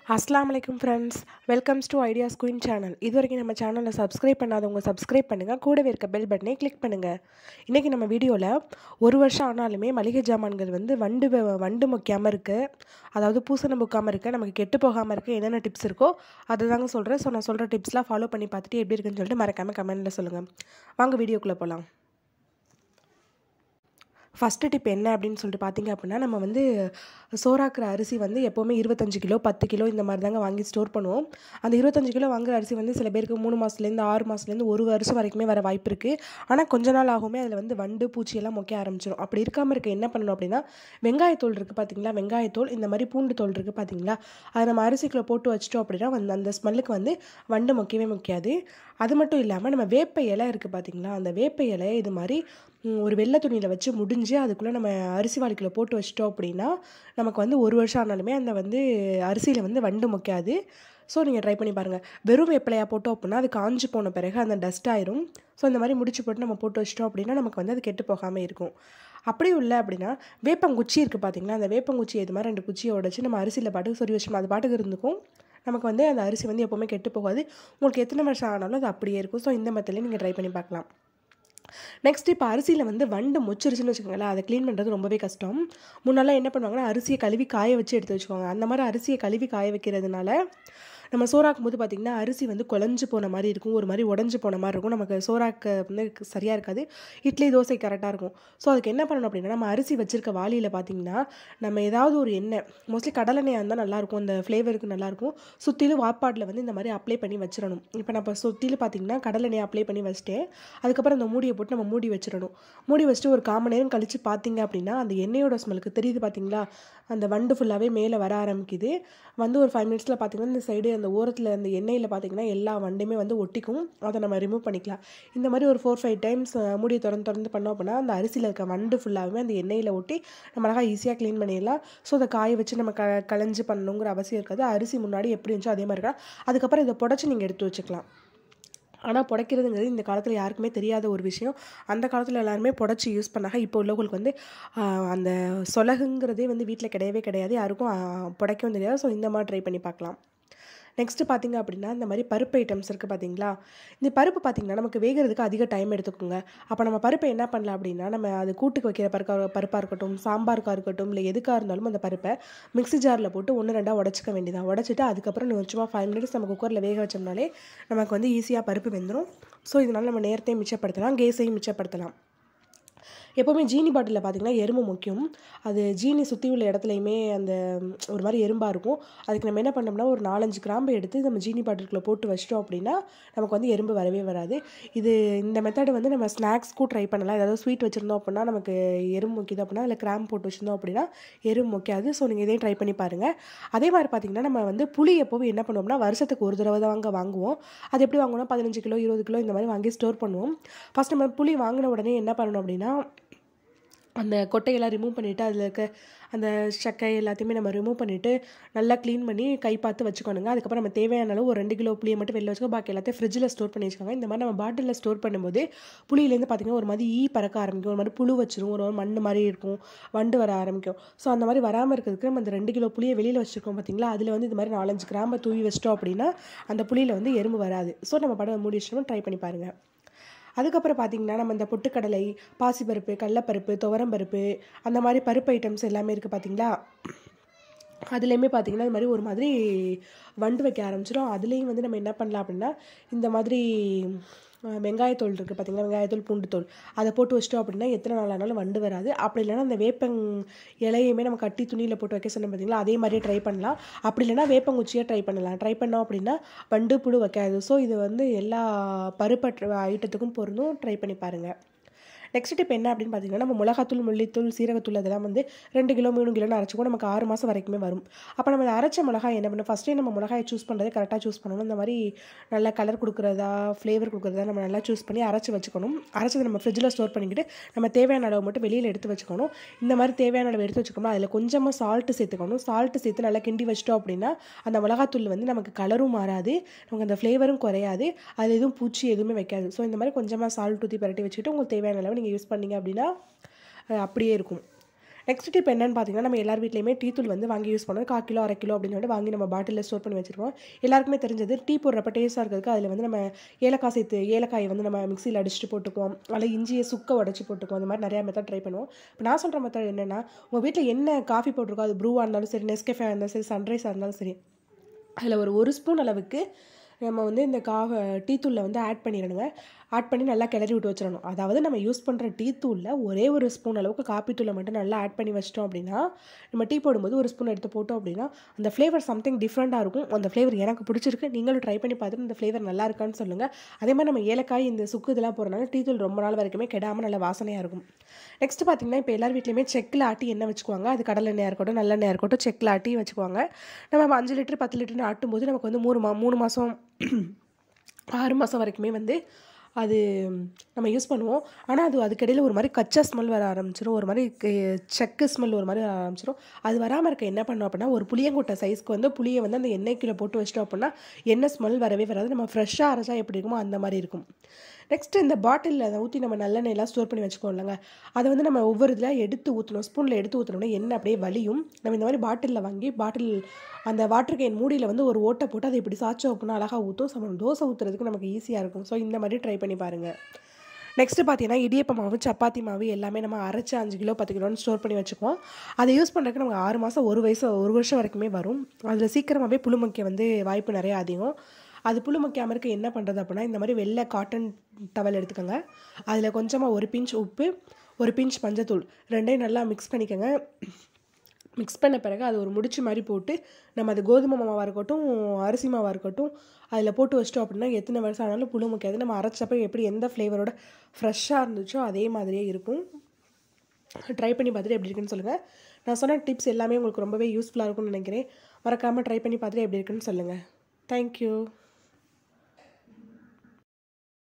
அஸ்ஸலாமு அலைக்கும் friends welcomes to ideas queen channel இது வரைக்கும் நம்ம சேனலை சப்ஸ்கிரைப் பண்ணாதவங்க சப்ஸ்கிரைப் பண்ணுங்கள் கூடவே இருக்க பெல் பட்டனை கிளிக் பண்ணுங்கள் இன்றைக்கி நம்ம வீடியோவில் ஒரு வருஷம் ஆனாலுமே மளிகை ஜாமான்கள் வந்து வண்டு வ- வண்டு முக்காமல் இருக்குது அதாவது பூசணம் முக்காமல் இருக்குது நமக்கு கெட்டு போகாமல் இருக்குது என்னென்ன டிப்ஸ் இருக்கோ அதை தாங்க சொல்கிறேன் ஸோ நான் சொல்கிற டிப்ஸ்லாம் ஃபாலோ பண்ணி பார்த்துட்டு எப்படி இருக்குன்னு சொல்லிட்டு மறக்காமல் கமெண்ட்டில் சொல்லுங்கள் வாங்க வீடியோக்குள்ளே போகலாம் ஃபஸ்ட்டு டிப் என்ன அப்படின்னு சொல்லிட்டு பார்த்தீங்க அப்படின்னா நம்ம வந்து சோறாக்குற அரிசி வந்து எப்போவுமே இருபத்தஞ்சு கிலோ பத்து கிலோ இந்த மாதிரி தாங்க வாங்கி ஸ்டோர் பண்ணுவோம் அந்த இருபத்தஞ்சு கிலோ வாங்குற அரிசி வந்து சில பேருக்கு மூணு மாதத்துலேருந்து ஆறு மாதத்துலேருந்து ஒரு வருஷம் வரைக்குமே வர வாய்ப்பு இருக்குது ஆனால் கொஞ்ச நாள் ஆகுமே அதில் வந்து வண்டு பூச்சி எல்லாம் மொக்க ஆரம்பிச்சிடும் அப்படி இருக்காமல் இருக்க என்ன பண்ணணும் அப்படின்னா வெங்காயத்தோல் இருக்குது பார்த்தீங்களா வெங்காயத்தோல் இந்த மாதிரி பூண்டு தோல் இருக்குது பார்த்தீங்களா அதை நம்ம அரிசிக்குள்ளே போட்டு வச்சிட்டோம் அப்படின்னா வந்து அந்த ஸ்மெல்லுக்கு வந்து வண்டு மொக்கவே மொக்காது அது மட்டும் இல்லாமல் நம்ம வேப்ப இலை இருக்குது பார்த்தீங்களா அந்த வேப்ப இலையை இது மாதிரி ம், ஒரு வெள்ளை துணியில் வச்சு முடிஞ்சு அதுக்குள்ளே நம்ம அரிசி வாளிக்குள்ளே போட்டு வச்சிட்டோம் அப்படின்னா நமக்கு வந்து ஒரு வருஷம் ஆனாலுமே அந்த வந்து அரிசியில் வந்து வண்டு மொக்காது ஸோ நீங்கள் ட்ரை பண்ணி பாருங்கள் வெறும் வேப்பிலையாக போட்டோம் அப்படின்னா அது காஞ்சு போன பிறகு அந்த டஸ்ட் ஆயிரும் ஸோ இந்த மாதிரி முடிச்சு போட்டு நம்ம போட்டு வச்சிட்டோம் அப்படின்னா நமக்கு வந்து அது கெட்டு போகாமல் இருக்கும் அப்படியும் இல்லை அப்படின்னா வேப்பங்குச்சி இருக்குது பார்த்தீங்களா அந்த வேப்பங்குச்சி இது மாதிரி ரெண்டு குச்சியை உடச்சி நம்ம அரிசியில் பாட்டுக்கு சொறி வச்சோம் அது பாட்டுக்கு இருந்துக்கும் நமக்கு வந்து அந்த அரிசி வந்து எப்போவுமே கெட்டு போகாது உங்களுக்கு எத்தனை வருஷம் ஆனாலும் அது அப்படியே இருக்கும் ஸோ இந்த மெத்தட்லேயும் நீங்கள் ட்ரை பண்ணி பார்க்கலாம் நெக்ஸ்ட் இப்போ அரிசியில் வந்து வண்டு முச்சிருச்சுன்னு வச்சுக்கோங்களேன் அதை க்ளீன் பண்ணுறது ரொம்பவே கஷ்டம் முன்னெல்லாம் என்ன பண்ணுவாங்கன்னா அரிசியை கழுவி காய வச்சு எடுத்து வச்சுக்கோங்க அந்த மாதிரி அரிசியை கழுவி காய வைக்கிறதுனால நம்ம சோறாக்கும் போது பார்த்திங்கன்னா அரிசி வந்து குழஞ்சு போன மாதிரி இருக்கும் ஒரு மாதிரி உடஞ்சி போன மாதிரி இருக்கும் நமக்கு சோறாக்க வந்து சரியாக இருக்காது இட்லி தோசை கரெக்டாக இருக்கும் ஸோ அதுக்கு என்ன பண்ணணும் அப்படின்னா நம்ம அரிசி வச்சிருக்க வாளியில் பார்த்திங்கன்னா நம்ம ஏதாவது ஒரு எண்ணெய் மோஸ்ட்லி கடலெண்ணெயாக இருந்தால் நல்லாயிருக்கும் அந்த ஃப்ளேவருக்கு நல்லாயிருக்கும் சுற்றிலும் வாப்பாட்டில் வந்து இந்த மாதிரி அப்ளை பண்ணி வச்சிடணும் இப்போ நம்ம சுற்றிலும் பார்த்திங்கன்னா கடலெண்ணெய் அப்ளை பண்ணி வச்சுட்டேன் அதுக்கப்புறம் அந்த மூடியை போட்டு நம்ம மூடி வச்சிடணும் மூடி வச்சுட்டு ஒரு காமன் நேரம் கழித்து பார்த்தீங்க அப்படின்னா அந்த எண்ணெயோட ஸ்மெலுக்கு தெரியுது பார்த்தீங்களா அந்த வண்டு ஃபுல்லாகவே மேலே வர ஆரம்பிக்குது வந்து ஒரு ஃபைவ் மினிட்ஸில் பார்த்தீங்கன்னா இந்த சைடு அந்த ஓரத்தில் அந்த எண்ணெயில் பார்த்தீங்கன்னா எல்லா வண்டுமே வந்து ஒட்டிக்கும் அதை நம்ம ரிமூவ் பண்ணிக்கலாம் இந்த மாதிரி ஒரு ஃபோர் ஃபைவ் டைம்ஸ் மூடியை திறந்து திறந்து பண்ணோம் அப்படின்னா அந்த அரிசியில் இருக்க வண்டு ஃபுல்லாகவே அந்த எண்ணெயில் ஒட்டி நம்ம அழகாக ஈஸியாக க்ளீன் பண்ணிடலாம் ஸோ அதை காய வச்சு நம்ம க களைஞ்சு பண்ணணுங்கிற அவசியம் இருக்காது அரிசி முன்னாடி எப்படி இருந்துச்சோ அதே மாதிரி தான் அதுக்கப்புறம் இதை புடச்சி நீங்கள் எடுத்து வச்சுக்கலாம் ஆனால் புடைக்கிறதுங்கிறது இந்த காலத்தில் யாருக்குமே தெரியாத ஒரு விஷயம் அந்த காலத்தில் எல்லாருமே புடச்சி யூஸ் பண்ணாங்க இப்போ உள்ளவங்களுக்கு வந்து ஆஹ், அந்த சொலகுங்கிறதே வந்து வீட்டில் கிடையவே கிடையாது யாருக்கும் ஆஹ், புடைக்கவும் தெரியாது ஸோ இந்த மாதிரி ட்ரை பண்ணி பார்க்கலாம் நெக்ஸ்ட்டு பார்த்தீங்க அப்படின்னா இந்த மாதிரி பருப்பு ஐட்டம்ஸ் இருக்குது பார்த்தீங்களா இந்த பருப்பு பார்த்தீங்கன்னா நமக்கு வேகிறதுக்கு அதிக டைம் எடுத்துக்கோங்க அப்போ நம்ம பருப்பை என்ன பண்ணலாம் அப்படின்னா நம்ம அது கூட்டுக்கு வைக்கிற பருக்கா பருப்பாக இருக்கட்டும் சாம்பாருக்காக இருக்கட்டும் இல்லை எதுக்காக இருந்தாலும் அந்த பருப்பை மிக்ஸி ஜாரில் போட்டு ஒன்று ரெண்டாக உடச்சிக்க வேண்டியதான் உடச்சிட்டு அதுக்கப்புறம் நம்ம சும்மா ஃபைவ் மினிட்ஸ் நம்ம குக்கரில் வேக வச்சோம்னாலே நமக்கு வந்து ஈஸியாக பருப்பு வெந்துடும் ஸோ இதனால் நம்ம நேரத்தையும் மிச்சப்படுத்தலாம் கேஸையும் மிச்சப்படுத்தலாம் எப்போவுமே ஜீனி பாட்டிலில் பார்த்தீங்கன்னா எறும்பு முக்கியம் அது ஜீனி சுற்றி உள்ள இடத்துலையுமே அந்த ம், ஒரு மாதிரி எறும்பாக இருக்கும் அதுக்கு நம்ம என்ன பண்ணோம்னா ஒரு நாலஞ்சு கிராம்பு எடுத்து நம்ம ஜீனி பாட்டிலுக்குள்ளே போட்டு வச்சிட்டோம் அப்படின்னா நமக்கு வந்து எறும்பு வரவே வராது இது இந்த மெத்தடு வந்து நம்ம ஸ்நாக்ஸ்க்கும் ட்ரை பண்ணலாம் ஏதாவது ஸ்வீட் வச்சுருந்தோம் அப்படின்னா நமக்கு எறும்பு முக்கியது அப்படின்னா அதில் கிராம் போட்டு வச்சுருந்தோம் அப்படின்னா எறும்பு முக்கியாது ஸோ நீங்கள் இதையும் ட்ரை பண்ணி பாருங்கள் அதே மாதிரி பார்த்தீங்கன்னா நம்ம வந்து புளி எப்போவும் என்ன பண்ணுவோம்னா வருஷத்துக்கு ஒரு தடவை தான் வாங்க வாங்குவோம் அது எப்படி வாங்குவோம்னா பதினஞ்சு கிலோ இருபது கிலோ இந்த மாதிரி வாங்கி ஸ்டோர் பண்ணுவோம் ஃபஸ்ட் நம்ம புளி வாங்கின உடனே என்ன பண்ணணும் அப்படின்னா அந்த கொட்டையெல்லாம் ரிமூவ் பண்ணிவிட்டு அதில் இருக்க அந்த சக்கை எல்லாத்தையுமே நம்ம ரிமூவ் பண்ணிவிட்டு நல்லா க்ளீன் பண்ணி கை பார்த்து வச்சுக்கணுங்க அதுக்கப்புறம் நம்ம தேவையான அளவு ஒரு ரெண்டு கிலோ புளியை மட்டும் வெளில வச்சுக்கோ பாக்கி எல்லாத்தையும் ஃப்ரிட்ஜில் ஸ்டோர் பண்ணி வச்சுக்கோங்க இந்த மாதிரி நம்ம பாட்டிலில் ஸ்டோர் பண்ணும்போது புளியிலேருந்து பார்த்திங்கன்னா ஒரு மாதிரி ஈ பறக்க ஆரம்பிக்கும் ஒரு மாதிரி புழு வச்சிரும் ஒரு மாதிரி மண் மாதிரி இருக்கும் வண்டு வர ஆரம்பிக்கும் ஸோ அந்த மாதிரி வராமல் இருக்கிறதுக்கு நம்ம அந்த ரெண்டு கிலோ புளியை வெளியில் வச்சுருக்கோம் பார்த்தீங்களா அதில் வந்து இது மாதிரி நாலஞ்சு கிராம்பை தூவி வச்சிட்டோம் அப்படின்னா அந்த புளியில் வந்து எறும்பு வராது ஸோ நம்ம படம் மூடி வச்சிட்டோம் ட்ரை பண்ணி பாருங்கள் அதுக்கப்புறம் பார்த்தீங்கன்னா நம்ம இந்த பொட்டுக்கடலை பாசிப்பருப்பு கடலப்பருப்பு துவரம்பருப்பு அந்த மாதிரி பருப்பு ஐட்டம்ஸ் எல்லாமே இருக்குது பார்த்தீங்களா அதுலேயுமே பார்த்தீங்கன்னா இது மாதிரி ஒரு மாதிரி வண்டு வைக்க ஆரம்பிச்சிடும் அதுலேயும் வந்து நம்ம என்ன பண்ணலாம் அப்படின்னா இந்த மாதிரி அஹ், வெங்காயத்தோல் இருக்குது பார்த்தீங்களா வெங்காயத்தோல் பூண்டுத்தோல் அதை போட்டு வச்சிட்டோம் அப்படின்னா எத்தனை நாள் ஆனாலும் வண்டு வராது அப்படி இல்லைன்னா அந்த வேப்பங் இலையுமே நம்ம கட்டி துணியில் போட்டு வைக்க சொன்னோம் பார்த்தீங்களா அதே மாதிரியே ட்ரை பண்ணலாம் அப்படி இல்லைன்னா வேப்பங்குச்சியாக ட்ரை பண்ணலாம் ட்ரை பண்ணோம் அப்படின்னா வண்டு புழு வைக்காது ஸோ இது வந்து எல்லா பருப்பு ஐட்டத்துக்கும் பொருந்தும் ட்ரை பண்ணி பாருங்கள் நெக்ஸ்ட் டிப் என்ன அப்படின்னு பார்த்தீங்கன்னா நம்ம மிளகாத்தூள் மல்லித்தூள் சீரகத்தூள் அதெல்லாம் வந்து ரெண்டு கிலோ மூணு கிலோன்னு அரைச்சிக்கோ நமக்கு ஆறு மாதம் வரைக்குமே வரும் அப்போ நம்ம இந்த அரைச்ச மிளகாய் என்ன பண்ணணும் ஃபஸ்ட்டே நம்ம மிளகாயை சூஸ் பண்ணுறது கரெக்டாக சூஸ் பண்ணணும் இந்த மாதிரி நல்ல கலர் கொடுக்குறதா ஃப்ளேவர் கொடுக்குறதா நம்ம நல்லா சூஸ் பண்ணி அரைச்சி வச்சுக்கணும் அரைச்சதை நம்ம ஃப்ரிட்ஜில் ஸ்டோர் பண்ணிக்கிட்டு நம்ம தேவையான அளவு மட்டும் வெளியில் எடுத்து வச்சுக்கணும் இந்த மாதிரி தேவையான அளவு எடுத்து வச்சுக்கணும் அதில் கொஞ்சமாக சால்ட்டு சேர்த்துக்கணும் சால்ட்டு சேர்த்து நல்லா கிண்டி வச்சிட்டோம் அப்படின்னா அந்த மிளகாத்தூள் வந்து நமக்கு கலரும் மாறாது நமக்கு அந்த ஃப்ளேவரும் குறையாது அதில் எதுவும் பூச்சி எதுவுமே வைக்காது ஸோ இந்த மாதிரி கொஞ்சமாக சால்ட் ஊற்றி பரட்டி வச்சுக்கிட்டு உங்களுக்கு தேவையான அளவு நீங்கள் யூஸ் பண்ணீங்க அப்படின்னா அஹ், அப்படியே இருக்கும் நெக்ஸ்ட் டிப் என்னன்னு பார்த்தீங்கன்னா நம்ம எல்லார் வீட்லையுமே டீ தூள் வந்து வாங்கி யூஸ் பண்ணுவோம் கால் கிலோ அரை கிலோ அப்படின்னு சொல்லிட்டு வாங்கி நம்ம பாட்டிலில் ஸ்டோர் பண்ணி வச்சிருக்கோம் எல்லாருக்குமே தெரிஞ்சது டீ போடுறப்ப டேஸ்ட்டாக இருக்கிறதுக்கு அதில் வந்து நம்ம ஏலக்காய் சேர்த்து ஏலக்காயை வந்து நம்ம மிக்சியில் அடிச்சுட்டு போட்டுக்குவோம் அதில் இஞ்சியை சுக்க உடச்சி போட்டுக்குவோம் அந்த மாதிரி நிறையா மெத்தட் ட்ரை பண்ணுவோம் இப்போ நான் சொல்கிற மெத்தட் என்னென்னா உங்கள் வீட்டில் என்ன காஃபி போட்டிருக்கோ அது ப்ரூவாக இருந்தாலும் சரி நெஸ்கேஃபே இருந்தாலும் சரி சன்ரைஸாக இருந்தாலும் சரி அதில் ஒரு ஒரு ஸ்பூன் அளவுக்கு நம்ம வந்து இந்த கா டீ தூளில் வந்து ஆட் பண்ணிடணுங்க ஆட் பண்ணி நல்லா கிளறி விட்டு வச்சிடணும் அதாவது நம்ம யூஸ் பண்ணுற டீ தூளில் ஒரே ஒரு ஸ்பூன் அளவுக்கு காப்பி தூளை மட்டும் நல்லா ஆட் பண்ணி வச்சிட்டோம் அப்படின்னா நம்ம டீ போடும்போது ஒரு ஸ்பூன் எடுத்து போட்டோம் அப்படின்னா அந்த ஃப்ளேவர் சம்திங் டிஃப்ரெண்ட்டாக இருக்கும் அந்த ஃப்ளேவர் எனக்கு பிடிச்சிருக்கு நீங்களும் ட்ரை பண்ணி பார்த்துட்டு இந்த ஃப்ளேவர் நல்லா இருக்கான்னு சொல்லுங்கள் அதே மாதிரி நம்ம ஏலக்காய் இந்த சுக்கு இதெல்லாம் போடுறதுனால டீ தூள் ரொம்ப நாள் வரைக்குமே கெடாமல் நல்ல வாசனையாக இருக்கும் நெக்ஸ்ட் பார்த்தீங்கன்னா இப்போ எல்லார் வீட்லையுமே செக்கில் ஆட்டி எண்ணெய் வச்சுக்குவாங்க அது கடலை எண்ணெயாக இருக்கட்டும் நல்லெண்ணெயாக இருக்கட்டும் செக்கில் ஆட்டி வச்சுக்குவாங்க நம்ம அஞ்சு லிட்டர் பத்து லிட்டர்னு ஆட்டும்போது நமக்கு வந்து மூணு மா மூணு மாதம் ஆறு மாதம் வரைக்குமே வந்து அது நம்ம யூஸ் பண்ணுவோம் ஆனால் அது அதுக்கிடையில் ஒரு மாதிரி கச்சா ஸ்மெல் வர ஆரம்பிச்சிடும் ஒரு மாதிரி க- செக்கு ஸ்மெல் ஒரு மாதிரி வர ஆரம்பிச்சிடும் அது வராமல் இருக்க என்ன பண்ணோம் அப்படின்னா ஒரு புளியங்கொட்டை சைஸ்க்கு வந்து புளியை வந்து அந்த எண்ணெய்க்குள்ளே போட்டு வச்சிட்டோம் அப்படின்னா எண்ணெய் ஸ்மெல் வரவே வராது நம்ம ஃப்ரெஷ்ஷாக அரைச்சா எப்படி இருக்குமோ அந்த மாதிரி இருக்கும் நெக்ஸ்ட்டு இந்த பாட்டிலில் அதை ஊற்றி நம்ம நல்லெண்ணெயெல்லாம் ஸ்டோர் பண்ணி வச்சுக்கோம் இல்லைங்க அதை வந்து நம்ம ஒவ்வொரு இதில் எடுத்து ஊற்றணும் ஸ்பூனில் எடுத்து ஊற்றணும்னா எண்ணெய் அப்படியே வலியும் நம்ம இந்த மாதிரி பாட்டிலில் வாங்கி பாட்டில் அந்த வாட்டர் கேன் மூடியில் வந்து ஒரு ஓட்டை போட்டு அதை இப்படி சாய்ச்சோம் அப்படின்னா அழகாக ஊற்றும் சம தோசை ஊற்றுறதுக்கு நமக்கு ஈஸியாக இருக்கும் ஸோ இந்த மாதிரி ட்ரை பண்ணி பாருங்கள் நெக்ஸ்ட்டு பார்த்தீங்கன்னா இடியப்ப மாவு சப்பாத்தி மாவு எல்லாமே நம்ம அரைச்சி அஞ்சு கிலோ பத்து கிலோன்னு ஸ்டோர் பண்ணி வச்சுக்குவோம் அதை யூஸ் பண்ணுறதுக்கு நமக்கு ஆறு மாதம் ஒரு வயசு ஒரு வருஷம் வரைக்குமே வரும் அதில் சீக்கிரமாகவே புழுமக்க வந்து வாய்ப்பு நிறைய அதிகம் அது புழு மக்காமல் இருக்க என்ன பண்ணுறது அப்படின்னா இந்த மாதிரி வெள்ளை காட்டன் டவல் எடுத்துக்கோங்க அதில் கொஞ்சமாக ஒரு பிஞ்ச் உப்பு ஒரு பிஞ்ச் மஞ்சத்தூள் ரெண்டையும் நல்லா மிக்ஸ் பண்ணிக்கோங்க மிக்ஸ் பண்ண பிறகு அது ஒரு முடிச்சு மாதிரி போட்டு நம்ம அது கோதுமை மாவாக இருக்கட்டும் அரிசி மாவாக இருக்கட்டும் அதில் போட்டு வச்சிட்டோம் அப்படின்னா எத்தனை வருஷம் ஆனாலும் புழு முக்காது நம்ம அரைச்சப்ப எப்படி எந்த ஃப்ளேவரோட ஃப்ரெஷ்ஷாக இருந்துச்சோ அதே மாதிரியே இருக்கும் ட்ரை பண்ணி பார்த்துட்டு எப்படி இருக்குன்னு சொல்லுங்கள் நான் சொன்ன டிப்ஸ் எல்லாமே உங்களுக்கு ரொம்பவே யூஸ்ஃபுல்லாக இருக்கும்னு நினைக்கிறேன் மறக்காமல் ட்ரை பண்ணி பார்த்துட்டு எப்படி இருக்குன்னு சொல்லுங்கள் தேங்க்யூ